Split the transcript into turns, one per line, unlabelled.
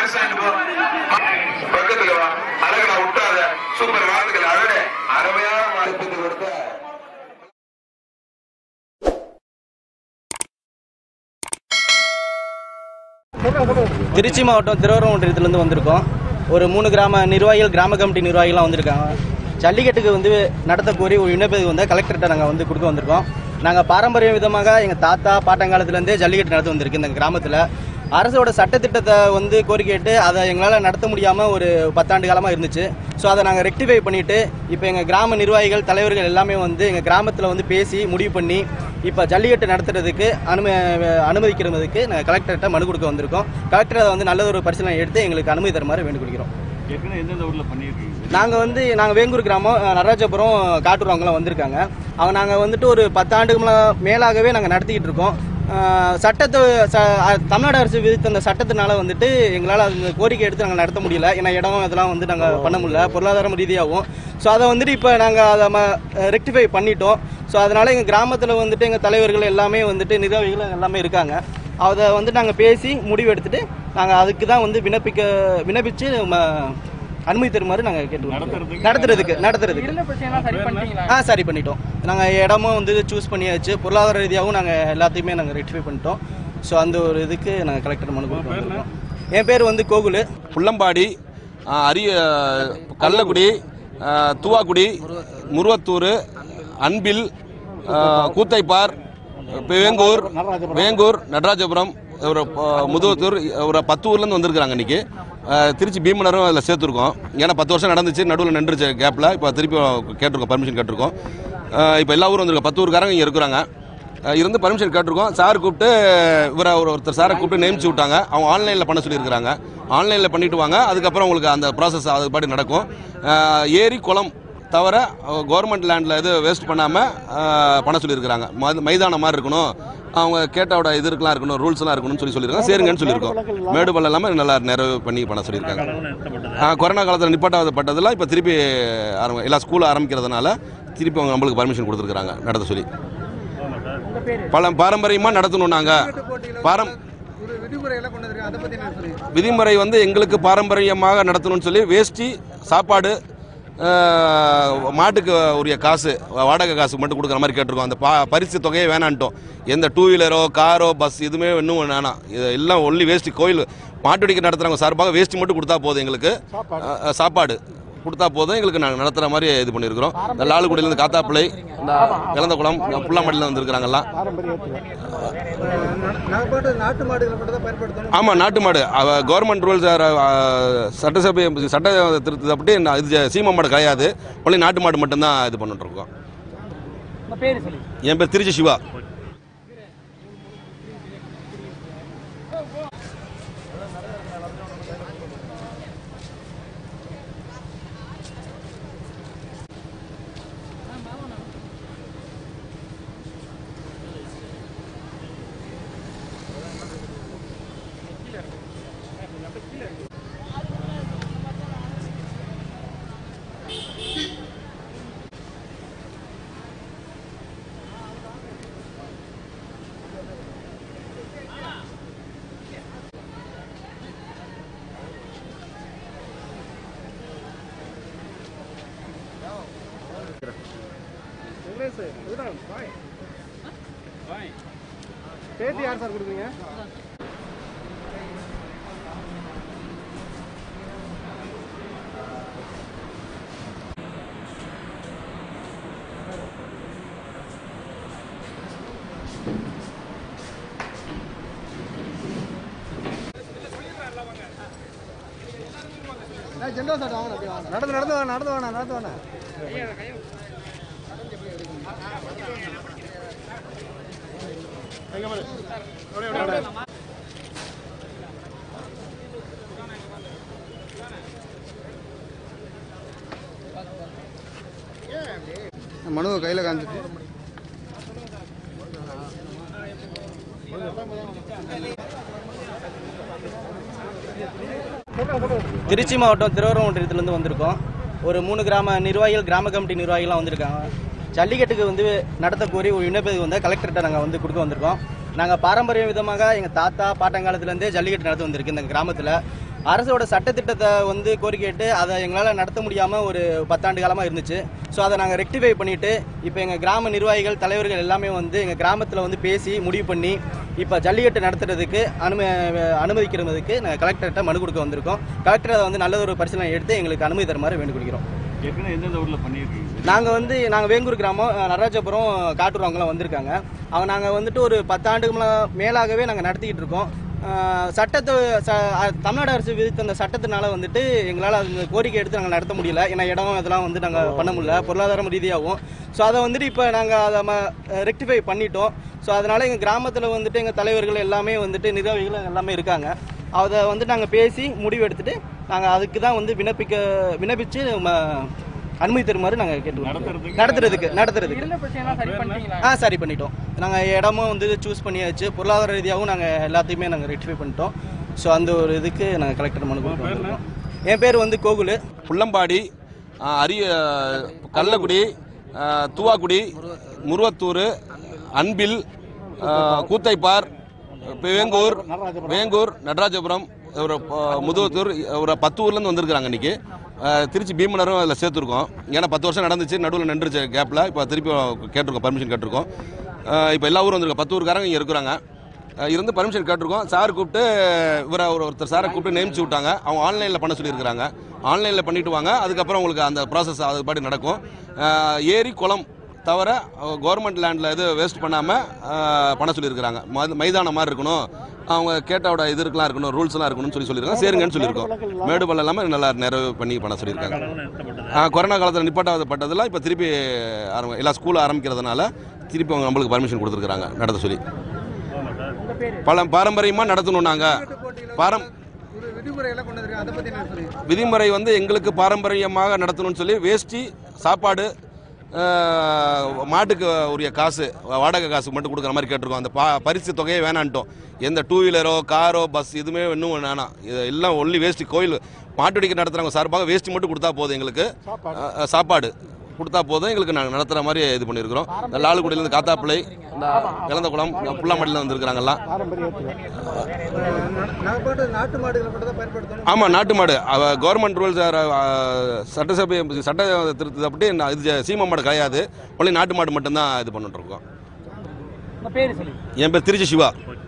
Side போ பக்கத்துல வா அழகா விட்டாத சூப்பர் வாழ்த்துக்கள் அழக அருமையான வாழ்த்துக்கள் கொடுத்த
திருச்சி மாவட்டம் திருவாரூர் ஒன்றியத்துலேருந்து வந்திருக்கோம் ஒரு மூணு கிராம நிர்வாகிகள் கிராம கமிட்டி நிர்வாகிகள்லாம் வந்திருக்காங்க ஜல்லிக்கட்டுக்கு வந்து நடத்த கோரி ஒரு விண்ணப்பத்துக்கு வந்து கலெக்டர்கிட்ட நாங்கள் வந்து கொடுக்க வந்திருக்கோம் நாங்கள் பாரம்பரிய விதமாக எங்கள் தாத்தா பாட்டங்காலத்துலேருந்தே ஜல்லிக்கட்டு நடத்தி வந்திருக்கு இந்த கிராமத்தில் அரசோட சட்டத்திட்டத்தை வந்து கோரிக்கையிட்டு அதை எங்களால் நடத்த முடியாமல் ஒரு பத்தாண்டு காலமாக இருந்துச்சு ஸோ அதை நாங்கள் ரெக்டிஃபை பண்ணிவிட்டு இப்போ எங்கள் கிராம நிர்வாகிகள் தலைவர்கள் எல்லாமே வந்து எங்கள் கிராமத்தில் வந்து பேசி முடிவு பண்ணி இப்போ ஜல்லிக்கட்டு நடத்துறதுக்கு அனும அனுமதிக்கிறதுக்கு நாங்கள் கலெக்டர்கிட்ட மனு கொடுக்க வந்திருக்கோம் கலெக்டர் அதை வந்து நல்ல ஒரு பரிசீலனை எடுத்து எங்களுக்கு அனுமதி தருமாறு வேண்டுகொள்கிறோம்
ஏற்கனவே எந்தெந்த ஊர்ல பண்ணியிருக்கீங்க
நாங்கள் வந்து நாங்கள் வேங்கூர் கிராமம் அஹ், நடராஜபுரம் காட்டூர் அவங்களாம் வந்திருக்காங்க அவங்க நாங்கள் வந்துட்டு ஒரு பத்தாண்டுக்கு மேல- மேலாகவே நாங்கள் நடத்திக்கிட்டு இருக்கோம் அஹ், சட்டத்தை ச- அஹ், தமிழ்நாடு அரசு விதித்த அந்த சட்டத்தினால வந்துட்டு எங்களால் அந்த கோரிக்கை எடுத்து நாங்கள் நடத்த முடியல ஏன்னா இடம் இதெல்லாம் வந்து நாங்கள் பண்ண முடியல பொருளாதாரம் ரீதியாகவும் ஸோ அதை வந்துட்டு இப்போ நாங்கள் அதை ரெக்டிஃபை பண்ணிட்டோம் ஸோ அதனால எங்கள் கிராமத்தில் வந்துட்டு எங்கள் தலைவர்கள் எல்லாமே வந்துட்டு நிர்வாகிகள் எல்லாமே இருக்காங்க அதை வந்து நாங்கள் பேசி முடிவு எடுத்துட்டு நாங்கள் அதுக்கு தான் வந்து விண்ணப்பிக்க விண்ணப்பிச்சு ம- அனுமதி தருமாறு நாங்கள் கேட்டுக்கிறோம் நடத்துறதுக்கு நடத்துறதுக்கு ஆ சரி பண்ணிட்டோம் நாங்கள் இடமும் வந்து சூஸ் பண்ணியாச்சு பொருளாதார ரீதியாகவும் நாங்கள் எல்லாத்தையுமே நாங்கள் ரெக்டிஃபை பண்ணிட்டோம் ஸோ அந்த ஒரு இதுக்கு நாங்கள் கலெக்டர் மனு கொடுக்க வந்திருக்கோம் என் பேர் வந்து கோகுலு
புள்ளம்பாடி ஆ, அரிய கள்ளக்குடி ஆ, துவாக்குடி முருவத்தூர் அன்பில் ஆ, கூத்தைப்பார் வேங்கூர் வேங்கூர் நடராஜபுரம் ஒரு ப- முதுவத்தூர் ஒரு பத்து ஊர்லேருந்து வந்திருக்கிறாங்க இன்னைக்கு ஆ, திருச்சி பீமனரும் அதில் சேர்த்துருக்கோம் ஏன்னா பத்து வருஷம் நடந்துச்சு நடுவில் நின்றுச்சு கேப்பில் இப்போ திருப்பி கேட்டிருக்கோம் பர்மிஷன் கேட்டிருக்கோம் இப்போ எல்லா ஊரும் வந்திருக்கோம் பத்து ஊருக்காரங்க இங்கே இருக்கிறாங்க அஹ் இருந்து பர்மிஷன் கேட்டிருக்கோம் சார் கூப்பிட்டு இவரை ஒரு ஒருத்தர் சாரை கூப்பிட்டு நியமிச்சு விட்டாங்க அவங்க ஆன்லைனில் பண்ண சொல்லியிருக்கிறாங்க ஆன்லைனில் பண்ணிட்டு வாங்க அதுக்கப்புறம் உங்களுக்கு அந்த ப்ராசஸ் அது பாடி நடக்கும் அஹ் ஏரி குளம் தவிர கவர்மெண்ட் லேண்டில் இது வேஸ்ட் பண்ணாமல் பண்ண சொல்லியிருக்கிறாங்க மது- மைதானம் மாதிரி இருக்கணும் அவங்க கேட்டோட இது இருக்கலாம் இருக்கணும் ரூல்ஸ்லாம் இருக்கணும்னு சொல்லி சொல்லியிருக்காங்க சரிங்கன்னு சொல்லியிருக்கோம் மேடு பள்ளம் இல்லாமல் நல்லா நிறைவு பண்ணி பண்ண சொல்லியிருக்காங்க ஆ, கொரோனா காலத்தில் நிப்பாட்டப்பட்டதெல்லாம் இப்போ திருப்பி ஆரம்ப எல்லா ஸ்கூல் ஆரம்பிக்கிறதுனால திருப்பி அவங்க நம்மளுக்கு பர்மிஷன் கொடுத்துருக்குறாங்க நடத்த சொல்லி பல பாரம்பரியமாக நடத்தணும் நாங்கள் பாரம் விதிமுறை வந்து எங்களுக்கு பாரம்பரியமாக நடத்தணும்னு சொல்லி வேஷ்டி சாப்பாடு அஹ், மாட்டுக்கு உரிய காசு வாடகை காசு மட்டும் கொடுக்குற மாதிரி கேட்டிருக்கோம் அந்த பா பரிசு தொகையை வேணான்ட்டோம் எந்த டூ வீலரோ காரோ பஸ் இதுவுமே இன்னும் வேணாம் இது எல்லாம் ஒன்லி வேஷ்டி கோயில் மாட்டுடிக்க நடத்துகிறவங்க சார்பாக வேஷ்டி மட்டும் கொடுத்தா போதும் எங்களுக்கு அஹ், சாப்பாடு கொடுத்தா போதும் எங்களுக்கு நாங்கள் நடத்துகிற மாதிரி இது பண்ணியிருக்கிறோம் இந்த லாலுக்குடியிலேருந்து காத்தாப்பிள்ளை இந்த இளந்தகுளம் புல்லாமடியில் வந்திருக்கிறாங்கல்லாம் ஆமாம் நாட்டு மாடு கவர்மெண்ட் ரூல்ஸ் சட்டசபை சட்ட திருத்தத்தை அப்படி நான் இது சீமா மாடு கிடையாது ஒன்லி நாட்டு மாடு மட்டும்தான் இது பண்ணிட்டு இருக்கோம் என் பேர் திருச்சி சிவா
நடந்து நடந்து வாங்க நடந்து வாங்க நடந்து வாங்க மனுவை கையில் காமிச்சிட்டு
திருச்சி மாவட்டம் திருவாரூர் ஒன்றியத்துலேருந்து வந்திருக்கோம் ஒரு மூணு கிராம நிர்வாகிகள் கிராம கமிட்டி நிர்வாகிகள்லாம் வந்திருக்காங்க ஜல்லிக்கட்டுக்கு வந்து நடத்த கோரி ஒரு விண்ணப்பத்துக்கு வந்து கலெக்டர்கிட்ட நாங்கள் வந்து கொடுக்க வந்திருக்கோம் நாங்கள் பாரம்பரிய விதமாக எங்கள் தாத்தா பாட்டங்காலத்துலேருந்தே ஜல்லிக்கட்டு நடத்தி வந்திருக்கு இந்த கிராமத்தில் அரசோட சட்டத்திட்டத்தை வந்து கோரிக்கையிட்டு அதை எங்களால் நடத்த முடியாமல் ஒரு பத்தாண்டு காலமாக இருந்துச்சு ஸோ அதை நாங்கள் ரெக்டிஃபை பண்ணிட்டு இப்போ எங்கள் கிராம நிர்வாகிகள் தலைவர்கள் எல்லாமே வந்து எங்கள் கிராமத்தில் வந்து பேசி முடிவு பண்ணி இப்போ ஜல்லிக்கட்டு நடத்துறதுக்கு அனும அனுமதிக்கிறதுக்கு நாங்கள் கலெக்டர்கிட்ட மனு கொடுக்க வந்திருக்கோம் கலெக்டர் அதை வந்து நல்ல ஒரு பரிசீலனை எடுத்து எங்களுக்கு அனுமதி தருமாறு வேண்டுகொள்கிறோம்
ஏற்கனவே எந்தெந்த ஊர்ல பண்ணியிருக்கீங்க
நாங்கள் வந்து நாங்கள் வேங்கூர் கிராமம் அஹ், நடராஜபுரம் காட்டூர் அவங்களாம் வந்திருக்காங்க அவங்க நாங்கள் வந்துட்டு ஒரு பத்தாண்டுக்கு மேலாகவே நாங்கள் நடத்திக்கிட்டு இருக்கோம் அஹ், சட்டத்தை ச- அ- தமிழ்நாடு அரசு விதித்த அந்த சட்டத்தினால வந்துட்டு எங்களால் அந்த கோரிக்கை எடுத்து நாங்கள் நடத்த முடியல ஏன்னா இடம் இதெல்லாம் வந்து நாங்கள் பண்ண முடியல பொருளாதாரம் ரீதியாகவும் ஸோ அதை வந்துட்டு இப்போ நாங்கள் அதை ரெக்டிஃபை பண்ணிட்டோம் ஸோ அதனால எங்கள் கிராமத்தில் வந்துட்டு எங்கள் தலைவர்கள் எல்லாமே வந்துட்டு நிர்வாகிகள் எல்லாமே இருக்காங்க அதை வந்து நாங்கள் பேசி முடிவு எடுத்துட்டு நாங்கள் அதுக்கு தான் வந்து விண்ணப்பிக்க விண்ணப்பிச்சு ம- அனுமதி தருமாறு நாங்கள் கேட்டுக்கிறோம்
நடத்துறதுக்கு?
நடத்துறதுக்கு நடத்துறதுக்கு ஆ சரி பண்ணிட்டோம் நாங்கள் இடமும் வந்து சூஸ் பண்ணியாச்சு பொருளாதார ரீதியாகவும் நாங்கள் எல்லாத்தையுமே நாங்கள் ரெக்டிஃபை பண்ணிட்டோம் ஸோ அந்த ஒரு இதுக்கு நாங்கள் கலெக்டர் மனு கொடுக்க வந்திருக்கோம் என் பேர் வந்து கோகுலு
புள்ளம்பாடி ஆ, அரிய கள்ளக்குடி ஆ, துவாக்குடி முருவத்தூர் அன்பில் ஆ, கூத்தைப்பார் வேங்கூர் வேங்கூர் நடராஜபுரம் ஒரு ஆ, முதுவத்தூர் ஒரு பத்து ஊர்லேருந்து வந்திருக்கிறாங்க இன்னைக்கு ஆ, திருச்சி பீமனரும் அதில் சேர்த்துருக்கோம் ஏன்னா பத்து வருஷம் நடந்துச்சு நடுவில் நின்றுச்சு கேப்பில் இப்போ திருப்பி கேட்டிருக்கோம் பர்மிஷன் கேட்டிருக்கோம் இப்போ எல்லா ஊரும் வந்திருக்கோம் பத்து ஊருக்காரங்க இங்கே இருக்கிறாங்க அஹ் இருந்து பர்மிஷன் கேட்டிருக்கோம் சார் கூப்பிட்டு இவரை ஒரு ஒருத்தர் சாரை கூப்பிட்டு நியமிச்சு விட்டாங்க அவங்க ஆன்லைனில் பண்ண சொல்லியிருக்கிறாங்க ஆன்லைனில் பண்ணிட்டு வாங்க அதுக்கப்புறம் உங்களுக்கு அந்த ப்ராசஸ் அது பாட்டி நடக்கும் அஹ் ஏரி குளம் தவிர கவர்மெண்ட் லேண்டில் எது வேஸ்ட் பண்ணாமல் பண்ண சொல்லியிருக்கிறாங்க மது- மைதானம் மாதிரி இருக்கணும் அவங்க கேட்டோட இது இருக்கலாம் இருக்கணும் ரூல்ஸ்லாம் இருக்கணும்னு சொல்லி சொல்லியிருக்காங்க சரிங்கன்னு சொல்லியிருக்கோம் மேடு பள்ளம் இல்லாமல் நல்லா நிறைவு பண்ணி பண்ண சொல்லியிருக்காங்க ஆ, கொரோனா காலத்தில் நிப்பாட்டப்பட்டதெல்லாம் இப்போ திருப்பி ஆரம்ப எல்லா ஸ்கூல் ஆரம்பிக்கிறதுனால திருப்பி அவங்க நம்மளுக்கு பர்மிஷன் கொடுத்துருக்குறாங்க நடத்த சொல்லி பல பாரம்பரியமாக நடத்தணும் நாங்கள் பாரம்
ஒரு விதிமுறையெல்லாம் கொண்டு வந்திருக்காங்க அதை பற்றி என்ன சொல்லுங்க
விதிமுறை வந்து எங்களுக்கு பாரம்பரியமாக நடத்தணும்னு சொல்லி வேஷ்டி சாப்பாடு அஹ், மாட்டுக்கு உரிய காசு வாடகை காசு மட்டும் கொடுக்குற மாதிரி கேட்டிருக்கோம் அந்த பா பரிசு தொகையே வேணான்ட்டோம் எந்த டூ வீலரோ காரோ பஸ் இதுவுமே இன்னும் வேணாம் இது எல்லாம் ஒன்லி வேஷ்டி கோயில் மாட்டுடிக்க நடத்துகிறவங்க சார்பாக வேஷ்டி மட்டும் கொடுத்தா போதும் எங்களுக்கு அஹ், சாப்பாடு கொடுத்தா போதும் எங்களுக்கு நாங்கள் நடத்துகிற மாதிரி இது பண்ணியிருக்கிறோம் இந்த லாலுக்குடியிலேருந்து காத்தாப்பிள்ளை இந்த இளந்தகுளம் புல்லாமடியில் வந்திருக்கிறாங்கல்லாம்
நாங்கள் போட்டு நாட்டு மாடுகளை மட்டும் தான் பயன்படுத்தணும்
ஆமாம் நாட்டு மாடு கவர்மெண்ட் ரூல்ஸ் சட்டசபை சட்ட திருத்தத்தை அப்படி நான் இது சீம மாடு கிடையாது ஒன்லி நாட்டு மாடு மட்டும்தான் இது பண்ணிட்டு இருக்கோம் என் பேர் திருச்சி சிவா